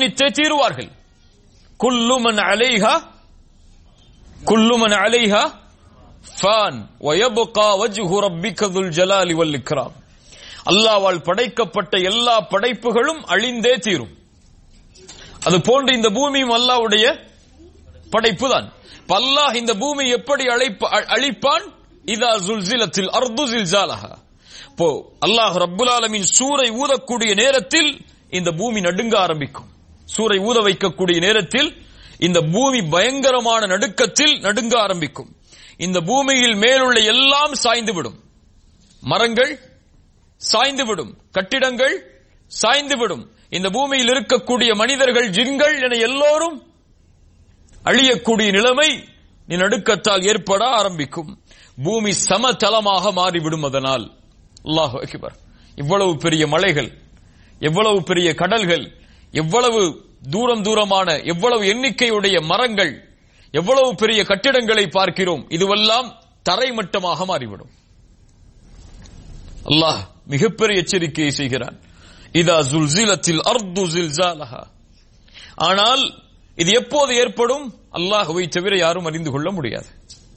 மரணித்தே தீருவார்கள் குல்லுமன் அலைஹா குல்லுமன் அலைஹா ஃபான் வயபுகா வஜ்ஹு ரப்பிக துல் ஜலாலி வல் இக்ராம் அல்லாவால் படைக்கப்பட்ட எல்லா படைப்புகளும் அழிந்தே தீரும் அது போன்று இந்த பூமியும் அல்லாவுடைய படைப்பு தான் அல்லாஹ் இந்த பூமி எப்படி அழைப்ப அ- அழிப்பான் இதா ஜுல்சிலத்தில் அர்து ஜில்சாலஹா இப்போ அல்லாஹ் ரப்புல் ஆலமீன் சூரை ஊதக்கூடிய நேரத்தில் இந்த பூமி நடுங்க ஆரம்பிக்கும் சூரை ஊத வைக்கக்கூடிய நேரத்தில் இந்த பூமி பயங்கரமான நடுக்கத்தில் நடுங்க ஆரம்பிக்கும் இந்த பூமியில் மேலுள்ள எல்லாம் சாய்ந்துவிடும் மரங்கள் சாய்ந்துவிடும் கட்டிடங்கள் சாய்ந்துவிடும் இந்த பூமியில் இருக்கக்கூடிய மனிதர்கள் ஜின்கள் என எல்லோரும் அழியக்கூடிய நிலைமை நீ நடுக்கத்தால் ஏற்பட ஆரம்பிக்கும் பூமி சமதளமாக மாறிவிடும் அதனால் அல்லாஹ் அக்பர் இவ்வளவு பெரிய மலைகள் எவ்வளவு பெரிய கடல்கள் எவ்வளவு தூரம் தூரமான எவ்வளவு எண்ணிக்கையுடைய மரங்கள் எவ்வளவு பெரிய கட்டிடங்களை பார்க்கிறோம் இதுவெல்லாம் தரைமட்டமாக மாறிவிடும் அல்லாஹ் மிகப்பெரிய எச்சரிக்கையை செய்கிறான் இதா ஜுல்சிலத்தில் அர்து ஜில்சாலஹா ஆனால் இது எப்போது ஏற்படும் அல்லாஹுவை தவிர யாரும் அறிந்து கொள்ள முடியாது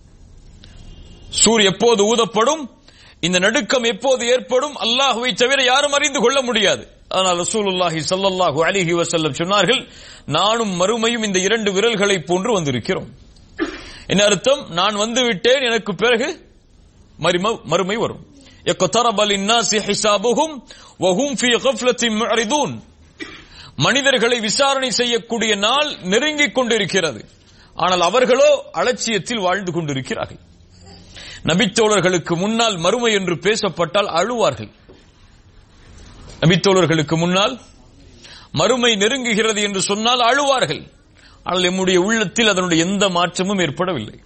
சூர் எப்போது ஊதப்படும் இந்த நடுக்கம் எப்போது ஏற்படும் அல்லாஹுவை தவிர யாரும் அறிந்து கொள்ள முடியாது ஆனால் ரசூலுல்லாஹி ஸல்லல்லாஹு அலைஹி வஸல்லம் சொன்னார்கள் நானும் மறுமையும் இந்த இரண்டு விரல்களை போன்று வந்திருக்கிறோம் என்ன அர்த்தம் நான் வந்து விட்டேன் எனக்கு பிறகு மறும- மறுமை வரும் اقترب للناس حسابهم وهم في غفلة معرضون மனிதர்களை விசாரணை செய்யக்கூடிய நாள் நெருங்கிக் கொண்டிருக்கிறது ஆனால் அவர்களோ அலட்சியத்தில் வாழ்ந்து கொண்டிருக்கிறார்கள் நபித்தோழர்களுக்கு முன்னால் மறுமை என்று பேசப்பட்டால் அழுவார்கள் நபித்தோழர்களுக்கு முன்னால் மறுமை நெருங்குகிறது என்று சொன்னால் அழுவார்கள் ஆனால் எம்முடைய உள்ளத்தில் அதனுடைய எந்த மாற்றமும் ஏற்படவில்லை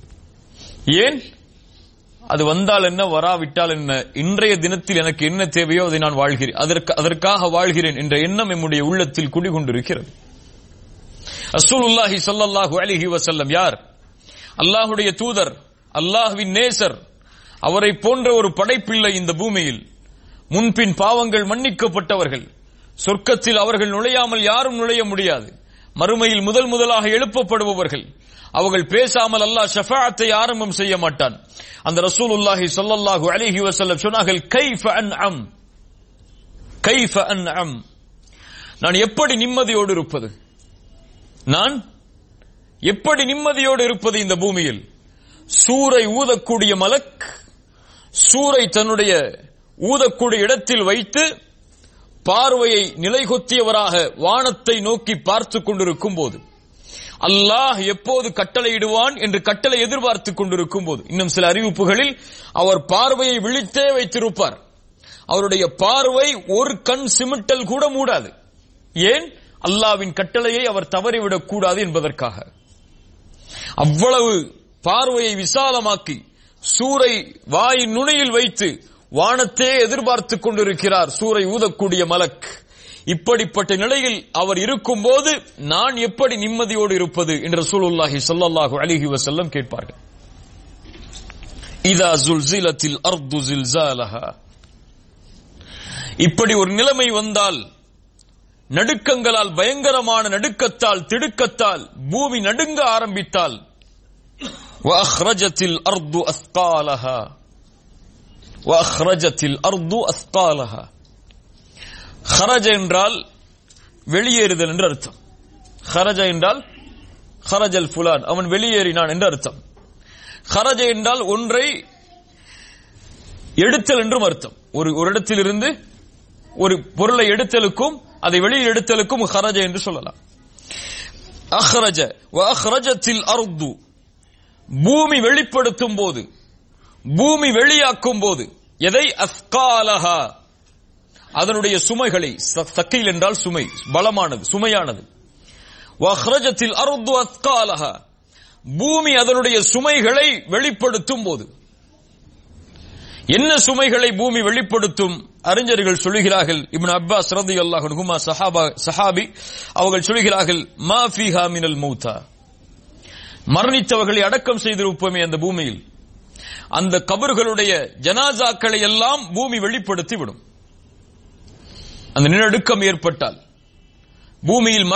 ஏன் அது வந்தால் என்ன வராவிட்டால் என்ன இன்றைய தினத்தில் எனக்கு என்ன தேவையோ அதை நான் வாழ்கிறேன் அதற்கு அதற்காக வாழ்கிறேன் என்ற எண்ணம் எம்முடைய உள்ளத்தில் குடிகொண்டிருக்கிறது ரசூலுல்லாஹி ஸல்லல்லாஹு அலைஹி வஸல்லம் யார் அல்லாஹ்வுடைய தூதர் அல்லாஹ்வின் நேசர் அவரை போன்ற ஒரு படைப்பில்லை இந்த பூமியில் முன்பின் பாவங்கள் மன்னிக்கப்பட்டவர்கள் சொர்க்கத்தில் அவர்கள் நுழையாமல் யாரும் நுழைய முடியாது மறுமையில் முதல் முதலாக எழுப்பப்படுபவர்கள் அவர்கள் பேசாமல் அல்லாஹ் ஷஃபாஅத்தை ஆரம்பம் செய்ய மாட்டான் அந்த ரசூலுல்லாஹி ஸல்லல்லாஹு அலைஹி வஸல்லம் சொன்னார்கள் கைஃப அன்அம் கைஃப அன்அம் நான் எப்படி நிம்மதியோடு இருப்பது நான் எப்படி நிம்மதியோடு இருப்பது இந்த பூமியில் சூரை ஊதக்கூடிய மலக் சூரை தன்னுடைய ஊதக்கூடிய இடத்தில் வைத்து பார்வையை நிலைகொத்தியவராக வானத்தை நோக்கி பார்த்துக் கொண்டிருக்கும் போது அல்லாஹ் எப்போது கட்டளையிடுவான் என்று கட்டளை எதிர்பார்த்துக் கொண்டிருக்கும் போது இன்னும் சில அறிவிப்புகளில் அவர் பார்வையை விழித்தே வைத்திருப்பார் அவருடைய பார்வை ஒரு கண் சிமிட்டல் கூட மூடாது ஏன் அல்லாவின் கட்டளையை அவர் தவறிவிடக் கூடாது என்பதற்காக அவ்வளவு பார்வையை விசாலமாக்கி சூரை வாயின் நுனியில் வைத்து வானத்தே எதிர்பார்த்துக் கொண்டிருக்கிறார் சூரை ஊதக்கூடிய மலக் இப்படிப்பட்ட நிலையில் அவர் இருக்கும்போது நான் எப்படி நிம்மதியோடு இருப்பது என்று ரசூலுல்லாஹி ஸல்லல்லாஹு அலைஹி வஸல்லம் கேட்பார்கள் இதா ஜுல்சிலத்தில் அர்து ஜில்சாலஹா இப்படி ஒரு நிலைமை வந்தால் நடுக்கங்களால் பயங்கரமான நடுக்கத்தால் திடுக்கத்தால் பூமி நடுங்க ஆரம்பித்தால் وأخرجت الأرض أثقالها وأخرجت الأرض أثقالها خرج என்றால் வெளியேறுதல் என்று அர்த்தம் خرج என்றால் خرجல் ஃபுலான் அவன் வெளியேறினான் என்று அர்த்தம் خرج என்றால் ஒன்றை எடுத்தல் என்றும் அர்த்தம் ஒரு ஒரு இடத்திலிருந்து ஒரு பொருளை எடுத்தலுக்கும் அதை வெளியில் எடுத்தலுக்கும் خرج என்று சொல்லலாம் அஹ்ரஜ வஅஹ்ரஜத்தில் அர்து பூமி வெளிப்படுத்தும் போது பூமி வெளியாக்கும் போது எதை அஸ்காலஹா அதனுடைய சுமைகளை ச- சக்கைல் என்றால் சுமை பலமானது சுமையானது வஹ்ரஜத்தில் அருது அஸ்காலஹா பூமி அதனுடைய சுமைகளை வெளிப்படுத்தும் போது என்ன சுமைகளை பூமி வெளிப்படுத்தும் அறிஞர்கள் சொல்லுகிறார்கள் இப்னு அப்பாஸ் ரலியல்லாஹு அன்ஹுமா சஹாபா சஹாபி அவர்கள் சொல்லுகிறார்கள் மா ஃபீஹா மினல் மௌதா மரணித்தவர்களை அடக்கம் செய்திருப்போமே அந்த பூமியில் அந்த கபர்களுடைய ஜனாசாக்களை எல்லாம் பூமி வெளிப்படுத்தி விடும் அந்த நிலநடுக்கம் ஏற்பட்டால் பூமியில்